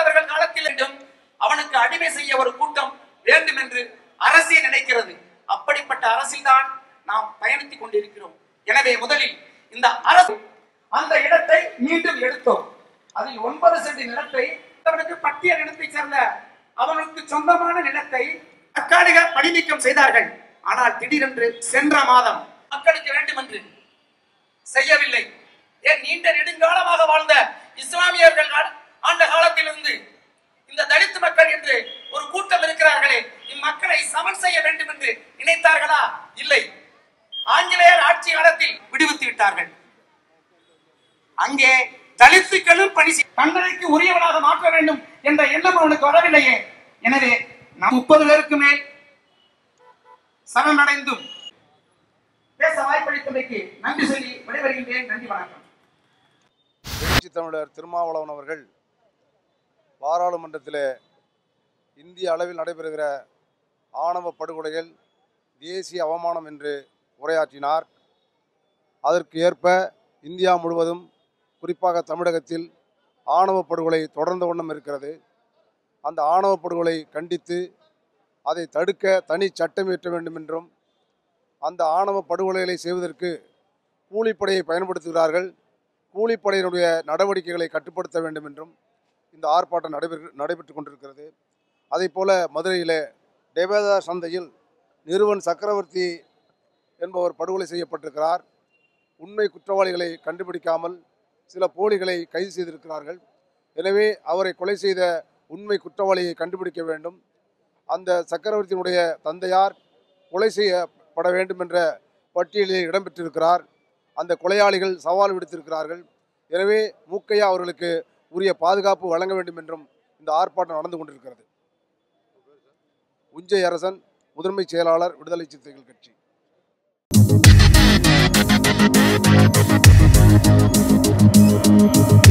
அவர்கள் காலத்தில் வேண்டும் அவனுக்கு அடிமை செய்ய ஒரு கூட்டம் வேண்டும் என்று அரசே நினைக்கிறது அப்படிப்பட்ட அரசில்தான் நாம் பயணித்துக் கொண்டிருக்கிறோம் எனவே முதலில் இந்த அரசு அந்த இடத்தை மீண்டும் எடுத்தோம் அதில் ஒன்பது சென்ட் நிலத்தை அவனுக்கு பட்டியல் நிலத்தை சேர்ந்த அவனுக்கு சொந்தமான நிலத்தை தற்காலிக பணிநீக்கம் செய்தார்கள் ஆனால் திடீரென்று சென்ற மாதம் மக்களுக்கு வேண்டும் என்று செய்யவில்லை ஏன் நீண்ட நெடுங்காலமாக வாழ்ந்த இஸ்லாமியர்கள் ஆ- ஆண்ட காலத்திலிருந்து இந்த தலித் மக்கள் என்று ஒரு கூட்டம் இருக்கிறார்களே இம்மக்களை சமன் செய்ய வேண்டும் என்று நினைத்தார்களா இல்லை ஆங்கிலேயர் ஆட்சி காலத்தில் விடுவித்து விட்டார்கள் அங்கே தலித்துக்களும் பணி செய்- தண்டனைக்கு உரியவனாக மாற்ற வேண்டும் என்ற எண்ணம் அவனுக்கு வரவில்லையே எனவே நம் முப்பது பேருக்கு மேல் சரணடைந்தும் பேச வாய்ப்பளித்தமைக்கு நன்றி சொல்லி விடைபெறுகின்றேன் நன்றி வணக்கம் எழுச்சி தமிழர் திருமாவளவன் அவர்கள் பாராளுமன்றத்தில் இந்திய அளவில் நடைபெறுகிற ஆணவ படுகொலைகள் தேசிய அவமானம் என்று உரையாற்றினார் அதற்கு ஏற்ப இந்தியா முழுவதும் குறிப்பாக தமிழகத்தில் ஆணவ படுகொலை தொடர்ந்த வண்ணம் இருக்கிறது அந்த ஆணவ படுகொலை கண்டித்து அதை தடுக்க தனி சட்டம் இயற்ற வேண்டும் என்றும் அந்த ஆணவ படுகொலைகளை செய்வதற்கு கூலிப்படையை பயன்படுத்துகிறார்கள் கூலிப்படையினுடைய நடவடிக்கைகளை கட்டுப்படுத்த வேண்டும் என்றும் இந்த ஆர்ப்பாட்டம் நடைபெற்று நடைபெற்று கொண்டிருக்கிறது அதே போல மதுரையில் டெபேதா சந்தையில் நிறுவன் சக்கரவர்த்தி என்பவர் படுகொலை செய்யப்பட்டிருக்கிறார் உண்மை குற்றவாளிகளை கண்டுபிடிக்காமல் சில போலிகளை கைது செய்திருக்கிறார்கள் எனவே அவரை கொலை செய்த உண்மை குற்றவாளியை கண்டுபிடிக்க வேண்டும் அந்த சக்கரவர்த்தியினுடைய தந்தையார் கொலை செய்யப்பட வேண்டும் என்ற பட்டியலில் இடம்பெற்றிருக்கிறார் அந்த கொலையாளிகள் சவால் விடுத்திருக்கிறார்கள் எனவே மூக்கையா அவர்களுக்கு உரிய பாதுகாப்பு வழங்க வேண்டும் என்றும் இந்த ஆர்ப்பாட்டம் நடந்து கொண்டிருக்கிறது உஞ்சை அரசன் முதன்மை செயலாளர் விடுதலை சிறுத்தைகள் கட்சி